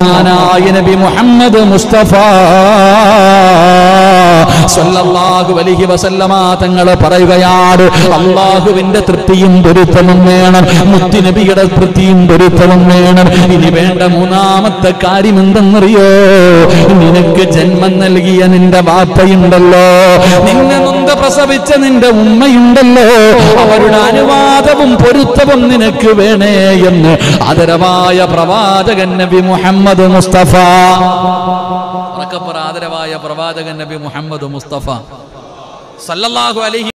മഹാനായ നബി മുഹമ്മദ് മുസ്തഫ സല്ലല്ലാഹു അലൈഹി വസല്ലമ തങ്ങൾ പറയുകയാണ് അള്ളാഹുവിന്റെ തൃപ്തിയും പൊരുത്തവും വേണം മുത്തുനബിയുടെ തൃപ്തിയും പൊരുത്തവും വേണം ഇനി വേണ്ട മൂന്നാമത്തെ കാര്യം എന്തെന്നറിയോ നിനക്ക് ജന്മം നൽകിയ നിന്റെ വാപ്പയുണ്ടല്ലോ നിന്നെ നൊന്ത പ്രസവിച്ച നിന്റെ ഉമ്മയുണ്ടല്ലോ അവരുടെ അനുവാദവും പൊരുത്തവും നിനക്ക് വേണേ എന്ന് ആദരവായ പ്രവാചകൻ നബി മുഹമ്മദ് മുസ്തഫ ഉറക്കപ്പറ ആദരവായ പ്രവാചകൻ നബി മുഹമ്മദ് മുസ്തഫ സല്ലല്ലാഹു അലൈഹി